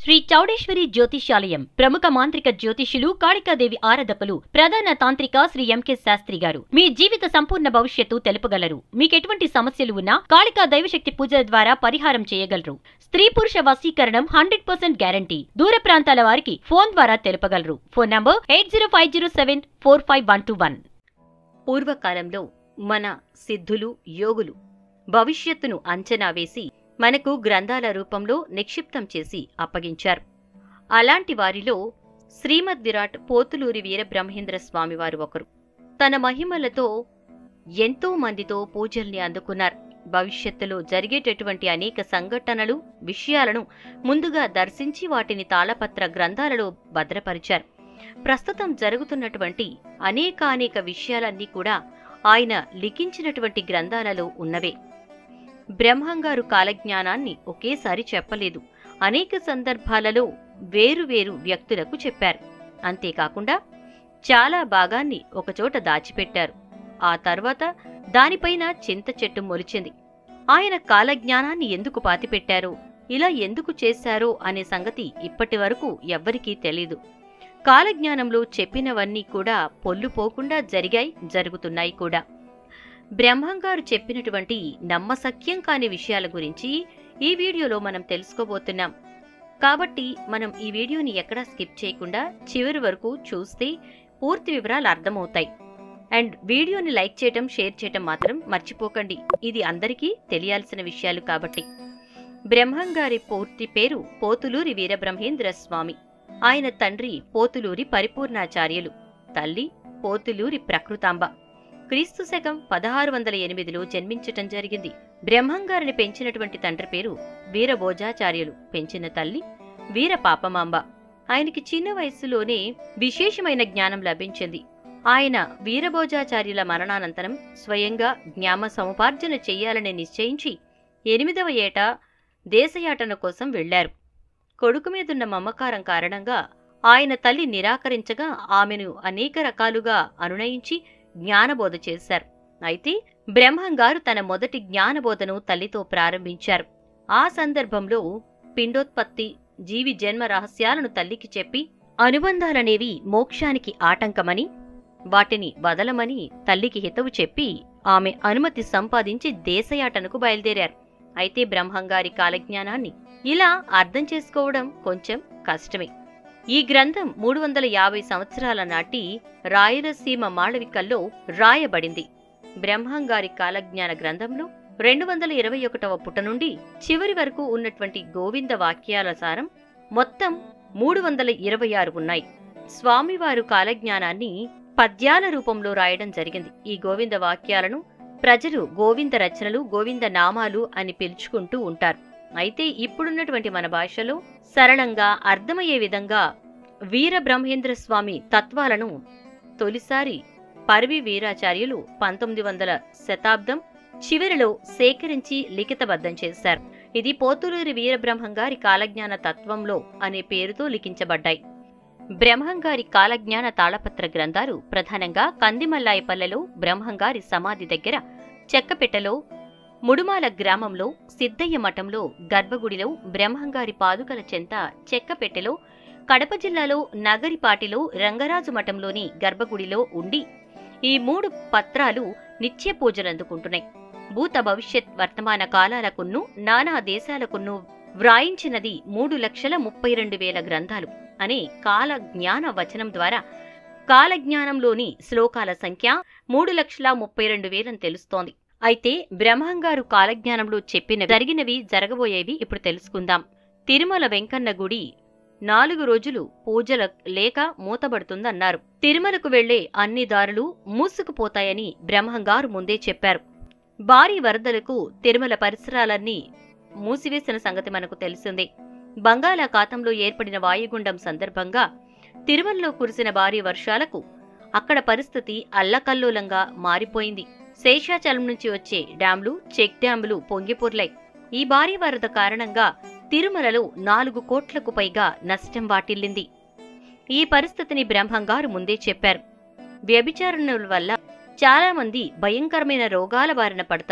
శ్రీ చౌడేశ్వరి జ్యోతిష్యాలయం ప్రముఖ మాంత్రిక జ్యోతిష్యులు కాళికాదేవి ఆరాధకులు ప్రధాన తాంత్రిక శ్రీ ఎంకే శాస్త్రి గారు మీ జీవిత సంపూర్ణ భవిష్యత్తు తెలుపగలరు మీకెటువంటి సమస్యలు ఉన్నా కాళికా దైవశక్తి పూజల ద్వారా పరిహారం చేయగలరు స్త్రీ పురుష వశీకరణం హండ్రెడ్ పర్సెంట్ గ్యారంటీ దూర ప్రాంతాల వారికి ఫోన్ ద్వారా తెలుపగలరు phone number eight zero five zero seven four five one two one పూర్వకాలంలో మన సిద్ధులు యోగులు భవిష్యత్తును అంచనా వేసి మనకు గ్రంథాల రూపంలో నిక్షిప్తం చేసి అప్పగించారు అలాంటి వారిలో శ్రీమద్ విరాట్ పోతులూరి వీరబ్రహ్మేంద్ర స్వామివారు ఒకరు తన మహిమలతో ఎంతో మందితో పూజల్ని అందుకున్నారు భవిష్యత్తులో జరిగేటటువంటి అనేక సంఘటనలు విషయాలను ముందుగా దర్శించి వాటిని తాళపత్ర గ్రంథాలలో భద్రపరిచారు ప్రస్తుతం జరుగుతున్నటువంటి అనేకానేక విషయాలన్నీ కూడా ఆయన లిఖించినటువంటి గ్రంథాలలో ఉన్నవే బ్రహ్మంగారు కాలజ్ఞానాన్ని ఒకేసారి చెప్పలేదు అనేక సందర్భాలలో వేరువేరు వ్యక్తులకు చెప్పారు అంతేకాకుండా చాలా భాగాన్ని ఒకచోట దాచిపెట్టారు ఆ తర్వాత దానిపైన చింత చెట్టు మొలిచింది ఆయన కాలజ్ఞానాన్ని ఎందుకు పాతిపెట్టారో ఇలా ఎందుకు చేశారో అనే సంగతి ఇప్పటి వరకు ఎవ్వరికీ తెలీదు కాలజ్ఞానంలో చెప్పినవన్నీ కూడా పొల్లుపోకుండా జరిగాయి జరుగుతున్నాయి కూడా బ్రహ్మంగారు చెప్పినటువంటి నమ్మసక్యం కాని విషయాల గురించి ఈ వీడియోలో మనం తెలుసుకోబోతున్నాం కాబట్టి మనం ఈ వీడియోని ఎక్కడా స్కిప్ చేయకుండా చివరి వరకు చూస్తే పూర్తి వివరాలు అర్థమవుతాయి అండ్ వీడియోని లైక్ చేయటం షేర్ చేయటం మాత్రం మర్చిపోకండి ఇది అందరికీ తెలియాల్సిన విషయాలు కాబట్టి బ్రహ్మంగారి పూర్తి పేరు పోతులూరి వీరబ్రహ్మేంద్ర స్వామి ఆయన తండ్రి పోతులూరి పరిపూర్ణాచార్యులు తల్లి పోతులూరి ప్రకృతాంబ క్రీస్తు శకం పదహారు వందల ఎనిమిదిలో జన్మించటం జరిగింది బ్రహ్మంగారిని పెంచినటువంటి తండ్రి పేరు వీరభోజాచార్యులు పెంచిన తల్లి వీర పాపమాంబ ఆయనకి చిన్న వయస్సులోనే విశేషమైన జ్ఞానం లభించింది ఆయన వీరభోజాచార్యుల మరణానంతరం స్వయంగా జ్ఞామ సముపార్జన చెయ్యాలని నిశ్చయించి ఎనిమిదవ ఏట దేశయాటన కోసం వెళ్లారు కొడుకు మీదున్న మమకారం కారణంగా ఆయన తల్లి నిరాకరించగా ఆమెను అనేక రకాలుగా అనునయించి జ్ఞానబోధ చేశారు అయితే బ్రహ్మంగారు తన మొదటి జ్ఞానబోధను తల్లితో ప్రారంభించారు ఆ సందర్భంలో పిండోత్పత్తి జీవి జన్మ రహస్యాలను తల్లికి చెప్పి అనుబంధాలనేవి మోక్షానికి ఆటంకమని వాటిని వదలమని తల్లికి హితవు చెప్పి ఆమె అనుమతి సంపాదించి దేశయాటనకు బయలుదేరారు అయితే బ్రహ్మంగారి కాలజ్ఞానాన్ని ఇలా అర్థం చేసుకోవడం కొంచెం కష్టమే ఈ గ్రంథం మూడు వందల యాభై సంవత్సరాల నాటి రాయలసీమ మాళవికల్లో రాయబడింది బ్రహ్మంగారి కాలజ్ఞాన గ్రంథంలో రెండు వందల ఇరవై ఒకటవ పుట నుండి చివరి వరకు ఉన్నటువంటి గోవింద వాక్యాల సారం మొత్తం మూడు వందల ఇరవై ఆరు ఉన్నాయి స్వామివారు కాలజ్ఞానాన్ని పద్యాల రూపంలో రాయడం జరిగింది ఈ గోవింద వాక్యాలను ప్రజలు గోవింద రచనలు గోవింద నామాలు అని పిలుచుకుంటూ ఉంటారు అయితే ఇప్పుడున్నటువంటి మన భాషలో సరళంగా అర్థమయ్యే విధంగా వీరబ్రహ్మేంద్ర స్వామి తత్వాలను తొలిసారి పర్వి వీరాచార్యులు పంతొమ్మిది వందల శతాబ్దం చివరిలో సేకరించి లిఖితబద్ధం చేశారు ఇది పోతులూరి వీరబ్రహ్మంగారి కాలజ్ఞాన తత్వంలో అనే పేరుతో లిఖించబడ్డాయి బ్రహ్మంగారి కాలజ్ఞాన తాళపత్ర గ్రంథాలు ప్రధానంగా కందిమల్లాయపల్లెలో బ్రహ్మంగారి సమాధి దగ్గర చెక్కపెట్టెలో ముడుమాల గ్రామంలో సిద్ధయ్య మఠంలో గర్భగుడిలో బ్రహ్మంగారి పాదుకల చెంత చెక్కపెట్టెలో కడప జిల్లాలో నగరిపాటిలో రంగరాజు మఠంలోని గర్భగుడిలో ఉండి ఈ మూడు పత్రాలు నిత్య పూజలందుకుంటున్నాయి భూత భవిష్యత్ వర్తమాన కాలాలకున్ను నానా దేశాలకున్ను వ్రాయించినది మూడు లక్షల ముప్పై రెండు వేల గ్రంథాలు అనే కాల జ్ఞాన వచనం ద్వారా కాలజ్ఞానంలోని శ్లోకాల సంఖ్య మూడు లక్షల ముప్పై రెండు వేలని తెలుస్తోంది అయితే బ్రహ్మంగారు కాలజ్ఞానంలో చెప్పిన జరిగినవి జరగబోయేవి ఇప్పుడు తెలుసుకుందాం తిరుమల వెంకన్న గుడి నాలుగు రోజులు పూజల లేక మూతబడుతుందన్నారు తిరుమలకు వెళ్లే అన్ని దారులు మూసుకుపోతాయని బ్రహ్మంగారు ముందే చెప్పారు భారీ వరదలకు తిరుమల పరిసరాలన్నీ మూసివేసిన సంగతి మనకు తెలిసిందే బంగాళాఖాతంలో ఏర్పడిన వాయుగుండం సందర్భంగా తిరుమలలో కురిసిన భారీ వర్షాలకు అక్కడ పరిస్థితి అల్లకల్లోలంగా మారిపోయింది శేషాచలం నుంచి వచ్చే డ్యాంలు చెక్ డ్యాంలు పొంగిపొర్లాయి ఈ భారీ వరద కారణంగా తిరుమలలో నాలుగు కోట్లకు పైగా నష్టం వాటిల్లింది ఈ పరిస్థితిని బ్రహ్మంగారు ముందే చెప్పారు వ్యభిచారణల వల్ల చాలా మంది భయంకరమైన రోగాల బారిన పడతారు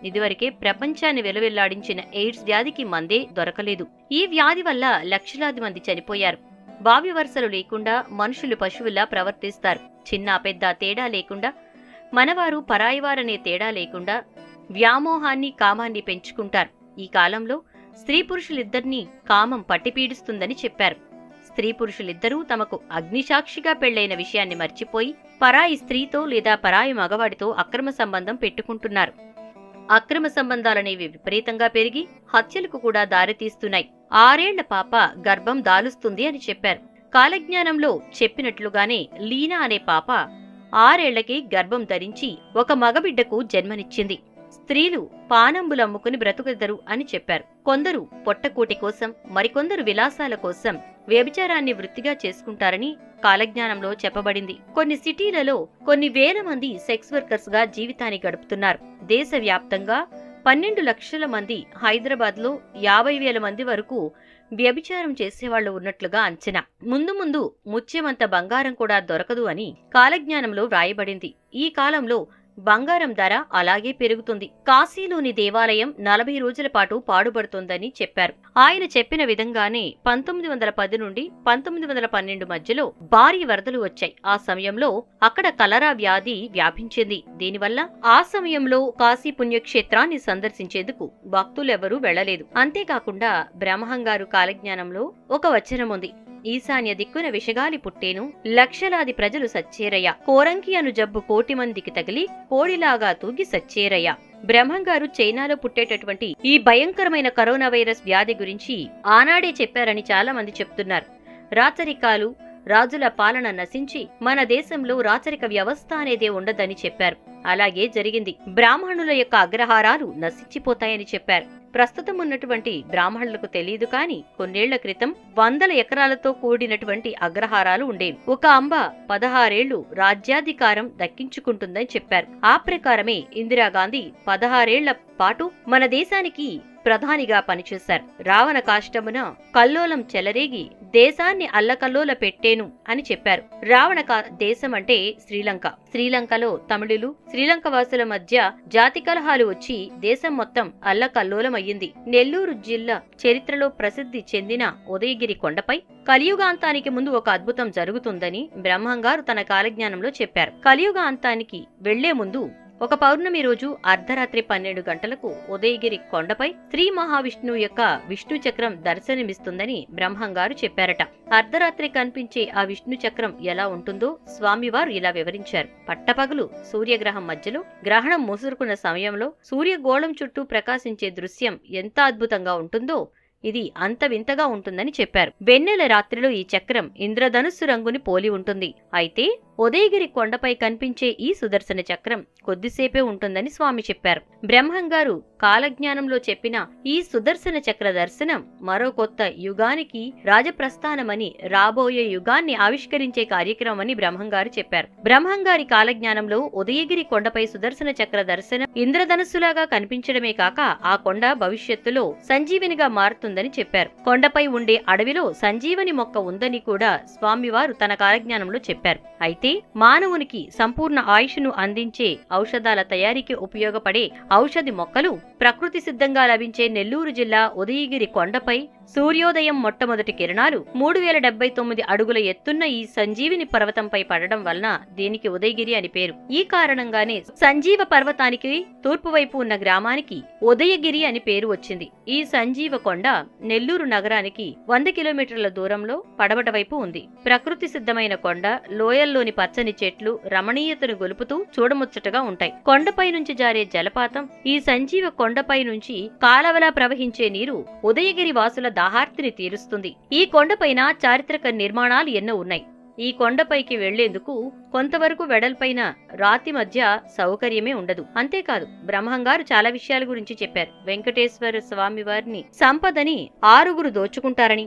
ఇదివరకే ప్రపంచాన్ని వెలువెల్లాడించిన ఎయిడ్స్ వ్యాధికి మందే దొరకలేదు ఈ వ్యాధి వల్ల లక్షలాది మంది చనిపోయారు బావి వరుసలు లేకుండా మనుషులు పశువుల్లా ప్రవర్తిస్తారు చిన్న పెద్ద తేడా లేకుండా మనవారు పరాయివారనే తేడా లేకుండా వ్యామోహాన్ని కామాన్ని పెంచుకుంటారు ఈ కాలంలో స్త్రీ పురుషులిద్దరినీ కామం పట్టిపీడిస్తుందని చెప్పారు స్త్రీ పురుషులిద్దరూ తమకు అగ్నిసాక్షిగా పెళ్లైన విషయాన్ని మర్చిపోయి పరాయి స్త్రీతో లేదా పరాయి మగవాడితో అక్రమ సంబంధం పెట్టుకుంటున్నారు అక్రమ సంబంధాలనేవి విపరీతంగా పెరిగి హత్యలకు కూడా దారితీస్తున్నాయి ఆరేళ్ల పాప గర్భం దాలుస్తుంది అని చెప్పారు కాలజ్ఞానంలో చెప్పినట్లుగానే లీనా అనే పాప ఆరేళ్లకి గర్భం ధరించి ఒక మగబిడ్డకు జన్మనిచ్చింది స్త్రీలు పానంబులమ్ముకుని బ్రతుకుదరు అని చెప్పారు కొందరు పొట్టకూటి కోసం మరికొందరు విలాసాల కోసం వ్యభిచారాన్ని వృత్తిగా చేసుకుంటారని కాలజ్ఞానంలో చెప్పబడింది కొన్ని సిటీలలో కొన్ని వేల మంది సెక్స్ వర్కర్స్ గా జీవితాన్ని గడుపుతున్నారు దేశవ్యాప్తంగా పన్నెండు లక్షల మంది హైదరాబాద్ లో యాభై వేల మంది వరకు వ్యభిచారం చేసేవాళ్లు ఉన్నట్లుగా అంచనా ముందు ముందు ముత్యమంత బంగారం కూడా దొరకదు అని కాలజ్ఞానంలో వ్రాయబడింది ఈ కాలంలో బంగారం ధర అలాగే పెరుగుతుంది కాశీలోని దేవాలయం నలభై రోజుల పాటు పాడుపడుతోందని చెప్పారు ఆయన చెప్పిన విధంగానే పంతొమ్మిది వందల పది నుండి పంతొమ్మిది వందల పన్నెండు మధ్యలో భారీ వరదలు వచ్చాయి ఆ సమయంలో అక్కడ కలరా వ్యాధి వ్యాపించింది దీనివల్ల ఆ సమయంలో కాశీ పుణ్యక్షేత్రాన్ని సందర్శించేందుకు భక్తులెవరూ వెళ్లలేదు అంతేకాకుండా బ్రహ్మంగారు కాలజ్ఞానంలో ఒక వచనం ఉంది ఈశాన్య దిక్కున విషగాలి పుట్టేను లక్షలాది ప్రజలు సచ్చేరయ్య కోరంకి అను జబ్బు కోటి మందికి తగిలి కోడిలాగా తూగి సచ్చేరయ్య బ్రహ్మంగారు చైనాలో పుట్టేటటువంటి ఈ భయంకరమైన కరోనా వైరస్ వ్యాధి గురించి ఆనాడే చెప్పారని చాలా మంది చెప్తున్నారు రాచరికాలు రాజుల పాలన నశించి మన దేశంలో రాచరిక వ్యవస్థ అనేదే ఉండదని చెప్పారు అలాగే జరిగింది బ్రాహ్మణుల యొక్క అగ్రహారాలు నశించిపోతాయని చెప్పారు ప్రస్తుతం ఉన్నటువంటి బ్రాహ్మణులకు తెలియదు కాని కొన్నేళ్ల క్రితం వందల ఎకరాలతో కూడినటువంటి అగ్రహారాలు ఉండేవి ఒక అంబ పదహారేళ్లు రాజ్యాధికారం దక్కించుకుంటుందని చెప్పారు ఆ ప్రకారమే ఇందిరాగాంధీ పదహారేళ్ల పాటు మన దేశానికి ప్రధానిగా పనిచేశారు రావణ కాష్టమున కల్లోలం చెలరేగి దేశాన్ని అల్లకల్లోల పెట్టేను అని చెప్పారు రావణ కా- దేశం అంటే శ్రీలంక శ్రీలంకలో తమిళులు శ్రీలంక వాసుల మధ్య జాతి కలహాలు వచ్చి దేశం మొత్తం అల్లకల్లోలమయ్యింది నెల్లూరు జిల్లా చరిత్రలో ప్రసిద్ధి చెందిన ఉదయగిరి కొండపై కలియుగాంతానికి ముందు ఒక అద్భుతం జరుగుతుందని బ్రహ్మంగారు తన కాలజ్ఞానంలో చెప్పారు కలియుగాంతానికి వెళ్లే ముందు ఒక పౌర్ణమి రోజు అర్ధరాత్రి పన్నెండు గంటలకు ఉదయగిరి కొండపై శ్రీ మహావిష్ణువు యొక్క విష్ణు చక్రం దర్శనమిస్తుందని బ్రహ్మంగారు చెప్పారట అర్ధరాత్రి కనిపించే ఆ విష్ణు చక్రం ఎలా ఉంటుందో స్వామివారు ఇలా వివరించారు పట్టపగలు సూర్యగ్రహం మధ్యలో గ్రహణం ముసురుకున్న సమయంలో సూర్యగోళం చుట్టూ ప్రకాశించే దృశ్యం ఎంత అద్భుతంగా ఉంటుందో ఇది అంత వింతగా ఉంటుందని చెప్పారు వెన్నెల రాత్రిలో ఈ చక్రం ఇంద్రధనుస్సు రంగుని పోలి ఉంటుంది అయితే ఉదయగిరి కొండపై కనిపించే ఈ సుదర్శన చక్రం కొద్దిసేపే ఉంటుందని స్వామి చెప్పారు బ్రహ్మంగారు కాలజ్ఞానంలో చెప్పిన ఈ సుదర్శన చక్ర దర్శనం మరో కొత్త యుగానికి రాజప్రస్థానమని రాబోయే యుగాన్ని ఆవిష్కరించే కార్యక్రమం అని బ్రహ్మంగారు చెప్పారు బ్రహ్మంగారి కాలజ్ఞానంలో ఉదయగిరి కొండపై సుదర్శన చక్ర దర్శనం ఇంద్రధనుస్సులాగా కనిపించడమే కాక ఆ కొండ భవిష్యత్తులో సంజీవినిగా మారుతుందని చెప్పారు కొండపై ఉండే అడవిలో సంజీవని మొక్క ఉందని కూడా స్వామివారు తన కాలజ్ఞానంలో చెప్పారు అయితే మానవునికి సంపూర్ణ ఆయుష్ను అందించే ఔషధాల తయారీకి ఉపయోగపడే ఔషధి మొక్కలు ప్రకృతి సిద్ధంగా లభించే నెల్లూరు జిల్లా ఉదయగిరి కొండపై సూర్యోదయం మొట్టమొదటి కిరణాలు మూడు వేల డెబ్బై తొమ్మిది అడుగుల ఎత్తున్న ఈ సంజీవిని పర్వతంపై పడడం వలన దీనికి ఉదయగిరి అని పేరు ఈ కారణంగానే సంజీవ పర్వతానికి తూర్పు వైపు ఉన్న గ్రామానికి ఉదయగిరి అని పేరు వచ్చింది ఈ సంజీవ కొండ నెల్లూరు నగరానికి వంద కిలోమీటర్ల దూరంలో పడమట వైపు ఉంది ప్రకృతి సిద్ధమైన కొండ లోయల్లోని పచ్చని చెట్లు రమణీయతను గొలుపుతూ చూడముచ్చటగా ఉంటాయి కొండపై నుంచి జారే జలపాతం ఈ సంజీవ కొండపై నుంచి కాలవలా ప్రవహించే నీరు ఉదయగిరి వాసుల దాహార్తిని తీరుస్తుంది ఈ కొండపైన చారిత్రక నిర్మాణాలు ఎన్నో ఉన్నాయి ఈ కొండపైకి వెళ్లేందుకు కొంతవరకు వెడల్పైన రాతి మధ్య సౌకర్యమే ఉండదు అంతేకాదు బ్రహ్మంగారు చాలా విషయాల గురించి చెప్పారు వెంకటేశ్వర స్వామి వారిని సంపదని ఆరుగురు దోచుకుంటారని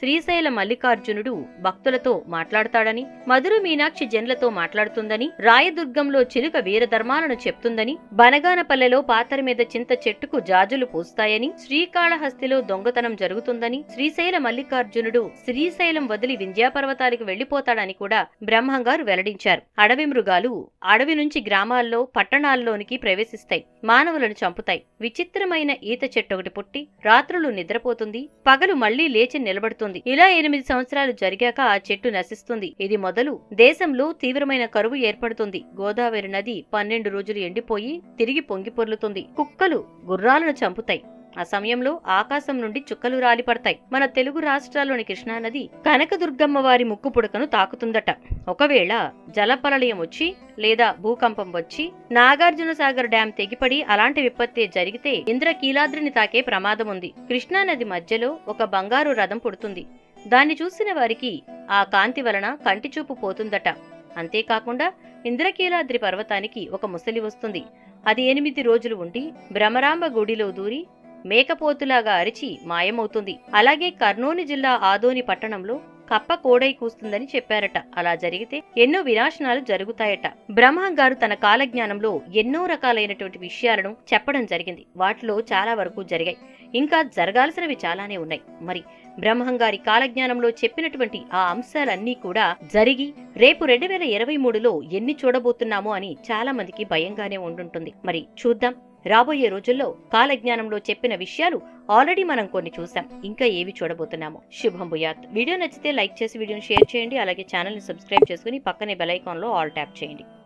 శ్రీశైల మల్లికార్జునుడు భక్తులతో మాట్లాడతాడని మధుర మీనాక్షి జన్లతో మాట్లాడుతుందని రాయదుర్గంలో చిలుక వీరధర్మాలను చెప్తుందని బనగానపల్లెలో పాతర మీద చింత చెట్టుకు జాజులు పూస్తాయని శ్రీకాళహస్తిలో దొంగతనం జరుగుతుందని శ్రీశైల మల్లికార్జునుడు శ్రీశైలం వదిలి వింధ్యాపర్వతాలకు వెళ్లిపోతాడని కూడా బ్రహ్మంగారు వెల్లడించారు అడవి మృగాలు అడవి నుంచి గ్రామాల్లో పట్టణాల్లోనికి ప్రవేశిస్తాయి మానవులను చంపుతాయి విచిత్రమైన ఈత చెట్టు ఒకటి పుట్టి రాత్రులు నిద్రపోతుంది పగలు మళ్లీ లేచి నిలబడుతుంది ఇలా ఎనిమిది సంవత్సరాలు జరిగాక ఆ చెట్టు నశిస్తుంది ఇది మొదలు దేశంలో తీవ్రమైన కరువు ఏర్పడుతుంది గోదావరి నది పన్నెండు రోజులు ఎండిపోయి తిరిగి పొంగి పొర్లుతుంది కుక్కలు గుర్రాలను చంపుతాయి ఆ సమయంలో ఆకాశం నుండి చుక్కలు రాలిపడతాయి మన తెలుగు రాష్ట్రాల్లోని కృష్ణానది కనకదుర్గమ్మ వారి ముక్కు పుడకను తాకుతుందట ఒకవేళ జలప్రలయం వచ్చి లేదా భూకంపం వచ్చి నాగార్జున సాగర్ డ్యాం తెగిపడి అలాంటి విపత్తి జరిగితే ఇంద్రకీలాద్రిని తాకే ప్రమాదం ఉంది కృష్ణానది మధ్యలో ఒక బంగారు రథం పుడుతుంది దాన్ని చూసిన వారికి ఆ కాంతి వలన కంటిచూపు పోతుందట అంతేకాకుండా ఇంద్రకీలాద్రి పర్వతానికి ఒక ముసలి వస్తుంది అది ఎనిమిది రోజులు ఉండి భ్రమరాంబ గుడిలో దూరి మేకపోతులాగా అరిచి మాయమవుతుంది అలాగే కర్నూలు జిల్లా ఆదోని పట్టణంలో కప్ప కోడై కూస్తుందని చెప్పారట అలా జరిగితే ఎన్నో వినాశనాలు జరుగుతాయట బ్రహ్మ గారు తన కాలజ్ఞానంలో ఎన్నో రకాలైనటువంటి విషయాలను చెప్పడం జరిగింది వాటిలో చాలా వరకు జరిగాయి ఇంకా జరగాల్సినవి చాలానే ఉన్నాయి మరి బ్రహ్మం గారి కాలజ్ఞానంలో చెప్పినటువంటి ఆ అంశాలన్నీ కూడా జరిగి రేపు రెండు వేల ఇరవై మూడులో ఎన్ని చూడబోతున్నామో అని చాలా మందికి భయంగానే ఉండుంటుంది మరి చూద్దాం రాబోయే రోజుల్లో కాలజ్ఞానంలో చెప్పిన విషయాలు ఆల్రెడీ మనం కొన్ని చూసాం ఇంకా ఏవి చూడబోతున్నామో శుభం భూయాత్ వీడియో నచ్చితే లైక్ చేసి వీడియోని షేర్ చేయండి అలాగే ఛానల్ని సబ్స్క్రైబ్ చేసుకుని పక్కనే బెల్ ఐకాన్లో ఆల్ ట్యాప్ చేయండి